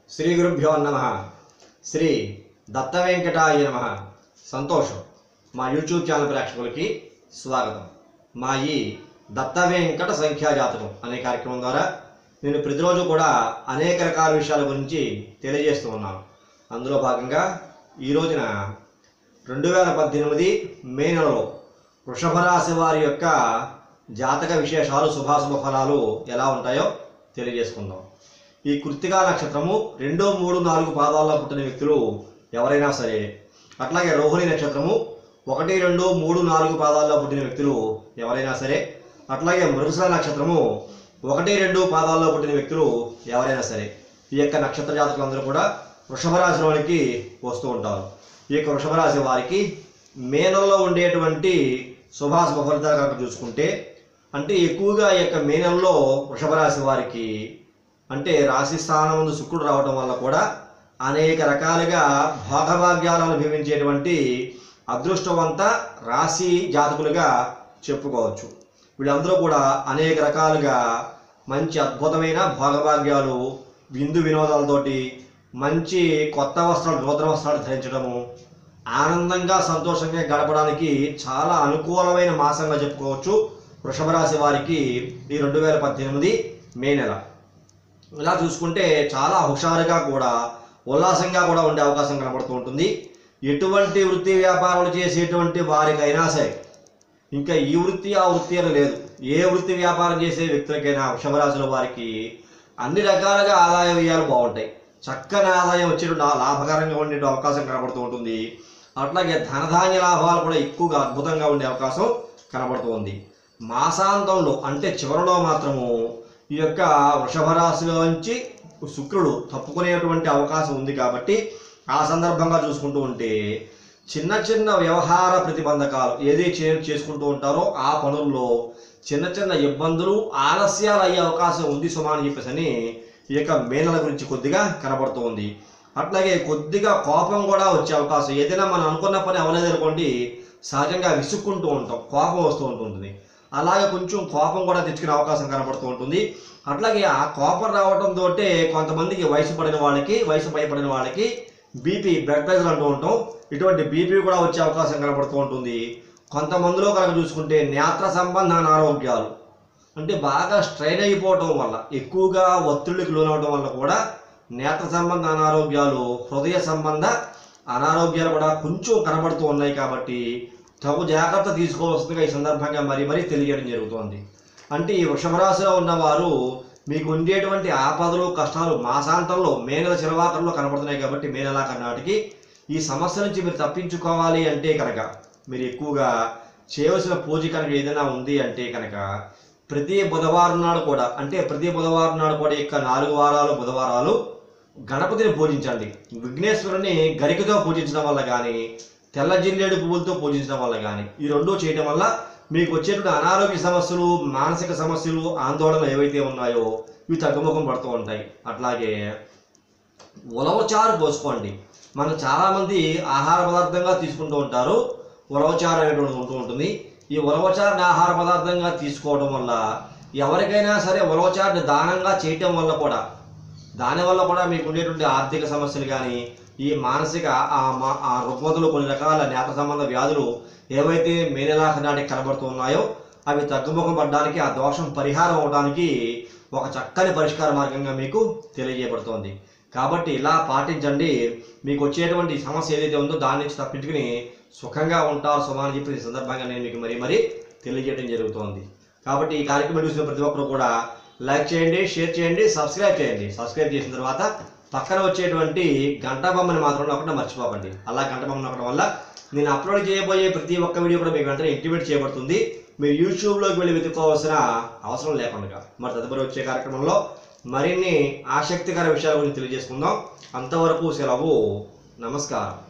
శ్రీ గురుభ్యో నమ శ్రీ దత్త వెంకటాయ నమ సంతోషం మా యూట్యూబ్ ఛానల్ ప్రేక్షకులకి స్వాగతం మా ఈ దత్త వెంకట సంఖ్యా జాతకం అనే కార్యక్రమం ద్వారా నేను ప్రతిరోజు కూడా అనేక రకాల విషయాల గురించి తెలియజేస్తూ ఉన్నాను అందులో భాగంగా ఈ రోజున రెండు వేల పద్దెనిమిది మే నెలలో వృషభ రాశి వారి యొక్క జాతక విశేషాలు శుభాశుభ ఫలాలు ఎలా ఉంటాయో తెలియజేసుకుందాం ఈ కృత్తికా నక్షత్రము రెండు మూడు నాలుగు పాదాల్లో పుట్టిన వ్యక్తులు ఎవరైనా సరే అట్లాగే రోహిణి నక్షత్రము ఒకటి రెండు మూడు నాలుగు పాదాల్లో పుట్టిన వ్యక్తులు ఎవరైనా సరే అట్లాగే మృగశిర నక్షత్రము ఒకటి రెండు పాదాల్లో పుట్టిన వ్యక్తులు ఎవరైనా సరే ఈ యొక్క నక్షత్ర జాతకులందరూ కూడా వృషభ రాశిలోనికి వస్తూ ఉంటారు ఈ యొక్క వృషభ రాశి వారికి మే నెలలో ఉండేటువంటి శుభాశుభ ఫలితాలు కనుక చూసుకుంటే అంటే ఎక్కువగా ఈ యొక్క మే నెలలో వృషభ రాశి వారికి అంటే రాశి స్థానం ముందు శుక్రుడు రావడం వల్ల కూడా అనేక రకాలుగా భోగభాగ్యాలు అనుభవించేటువంటి అదృష్టవంత రాశి జాతకులుగా చెప్పుకోవచ్చు వీళ్ళందరూ కూడా అనేక రకాలుగా మంచి అద్భుతమైన భోగభాగ్యాలు విందు వినోదాలతోటి మంచి కొత్త వస్త్రాలు నూతన వస్త్రాలు ధరించడము ఆనందంగా సంతోషంగా గడపడానికి చాలా అనుకూలమైన మాసంగా చెప్పుకోవచ్చు వృషభ రాశి వారికి ఈ రెండు వేల పద్దెనిమిది మే నెల ఇలా చూసుకుంటే చాలా హుషారుగా కూడా ఉల్లాసంగా కూడా ఉండే అవకాశం కనబడుతూ ఉంటుంది ఎటువంటి వృత్తి వ్యాపారాలు చేసేటువంటి వారికైనా సరే ఇంకా ఈ వృత్తి ఆ వృత్తి అని లేదు ఏ వృత్తి వ్యాపారం చేసే వ్యక్తులకైనా వృషభరాశుల వారికి అన్ని రకాలుగా ఆదాయ వ్యయాలు బాగుంటాయి చక్కని ఆదాయం వచ్చేటువంటి ఆ లాభకరంగా ఉండే అవకాశం కనబడుతూ ఉంటుంది అట్లాగే ధనధాన్య లాభాలు కూడా ఎక్కువగా అద్భుతంగా ఉండే అవకాశం కనబడుతూ ఉంది మాసాంతంలో అంటే చివరిలో మాత్రము ఈ యొక్క వృషభ రాశిలోంచి శుక్రుడు తప్పుకునేటువంటి అవకాశం ఉంది కాబట్టి ఆ సందర్భంగా చూసుకుంటూ ఉంటే చిన్న చిన్న వ్యవహార ప్రతిబంధకాలు ఏది చే చేసుకుంటూ ఉంటారో ఆ పనుల్లో చిన్న చిన్న ఇబ్బందులు ఆలస్యాలు అయ్యే అవకాశం ఉంది సుమా అని చెప్పేసి అని ఈ యొక్క మేనల గురించి కొద్దిగా కనబడుతూ ఉంది అట్లాగే కొద్దిగా కోపం కూడా వచ్చే అవకాశం ఏదైనా మనం అనుకున్న పని అవ్వలేదు అనుకోండి సహజంగా విసుక్కుంటూ ఉంటాం కోపం వస్తూ ఉంటుంది అలాగే కొంచెం కోపం కూడా తెచ్చుకునే అవకాశం కనబడుతూ ఉంటుంది అట్లాగే ఆ కోపం రావడంతో కొంతమందికి వయసు పడిన వాళ్ళకి వయసు పైపడిన వాళ్ళకి బీపీ బ్లడ్ ప్రెషర్ అంటూ ఉంటాం ఇటువంటి బీపీ కూడా వచ్చే అవకాశం కనబడుతూ ఉంటుంది కొంతమందిలో కనుక చూసుకుంటే నేత్ర సంబంధ అనారోగ్యాలు అంటే బాగా స్ట్రైన్ అయిపోవటం వల్ల ఎక్కువగా ఒత్తిడికి లోనవడం వల్ల కూడా నేత్ర సంబంధ అనారోగ్యాలు హృదయ సంబంధ అనారోగ్యాలు కూడా కొంచెం కనబడుతూ ఉన్నాయి కాబట్టి తగు జాగ్రత్త తీసుకోవాల్సిందిగా ఈ సందర్భంగా మరీ మరీ తెలియజేయడం జరుగుతోంది అంటే ఈ వృషభ రాశిలో ఉన్నవారు మీకు ఉండేటువంటి ఆపదలు కష్టాలు మాసాంతంలో మే నెల చిరవాకరంలో కనబడుతున్నాయి కాబట్టి మే నెలాఖరు నాటికి ఈ సమస్య నుంచి మీరు తప్పించుకోవాలి అంటే కనుక మీరు ఎక్కువగా చేయవలసిన పూజ కనుక ఏదైనా ఉంది అంటే కనుక ప్రతి బుధవారం నాడు కూడా అంటే ప్రతి బుధవారం నాడు కూడా ఇక నాలుగు వారాలు బుధవారాలు గణపతిని పూజించండి విఘ్నేశ్వరుని గరికతో పూజించడం వల్ల కానీ తెల్ల జిల్లేడు పువ్వులతో పూజించడం వల్ల కానీ ఈ రెండూ చేయడం వల్ల మీకు వచ్చేటువంటి అనారోగ్య సమస్యలు మానసిక సమస్యలు ఆందోళనలు ఏవైతే ఉన్నాయో ఇవి తగ్గుముఖం పడుతూ ఉంటాయి అట్లాగే ఉలవచారు పోసుకోండి మనం చాలామంది ఆహార పదార్థంగా తీసుకుంటూ ఉంటారు ఉలవచారు అనేటువంటి ఉంటూ ఉంటుంది ఈ ఉలవచారుని ఆహార పదార్థంగా తీసుకోవడం వల్ల ఎవరికైనా సరే ఉలవచారుని దానంగా చేయటం వల్ల కూడా దానివల్ల కూడా మీకు ఉండేటువంటి ఆర్థిక సమస్యలు కానీ ఈ మానసిక ఆ మా- ఆ రుగ్మతలు కొన్ని రకాల నేత్ర సంబంధ వ్యాధులు ఏవైతే మేనెలాఖ నాటికి కనబడుతూ ఉన్నాయో అవి తగ్గుముఖం పడడానికి ఆ దోషం పరిహారం అవడానికి ఒక చక్కని పరిష్కార మార్గంగా మీకు తెలియజేయబడుతోంది కాబట్టి ఇలా పాటించండి మీకు వచ్చేటువంటి సమస్య ఏదైతే ఉందో దాని నుంచి తప్పించుకుని సుఖంగా ఉంటారు సుమా అని చెప్పి ఈ సందర్భంగా నేను మీకు మరీ మరీ తెలియజేయడం జరుగుతోంది కాబట్టి ఈ కార్యక్రమం చూసిన ప్రతి ఒక్కరు కూడా లైక్ చేయండి షేర్ చేయండి సబ్స్క్రైబ్ చేయండి సబ్స్క్రైబ్ చేసిన తర్వాత పక్కన వచ్చేటువంటి గంట బొమ్మని మాత్రం నొక్కడం మర్చిపోకండి అలా గంట బొమ్మ నొక్కడం వల్ల నేను అప్లోడ్ చేయబోయే ప్రతి ఒక్క వీడియో కూడా మీకు వెంటనే ఇంటిమేట్ చేయబడుతుంది మీరు యూట్యూబ్లోకి వెళ్ళి వెతుక్కోవాల్సిన అవసరం లేకుండా మరి తదుపరి వచ్చే కార్యక్రమంలో మరిన్ని ఆసక్తికర విషయాల గురించి తెలియజేసుకుందాం అంతవరకు సెలవు నమస్కారం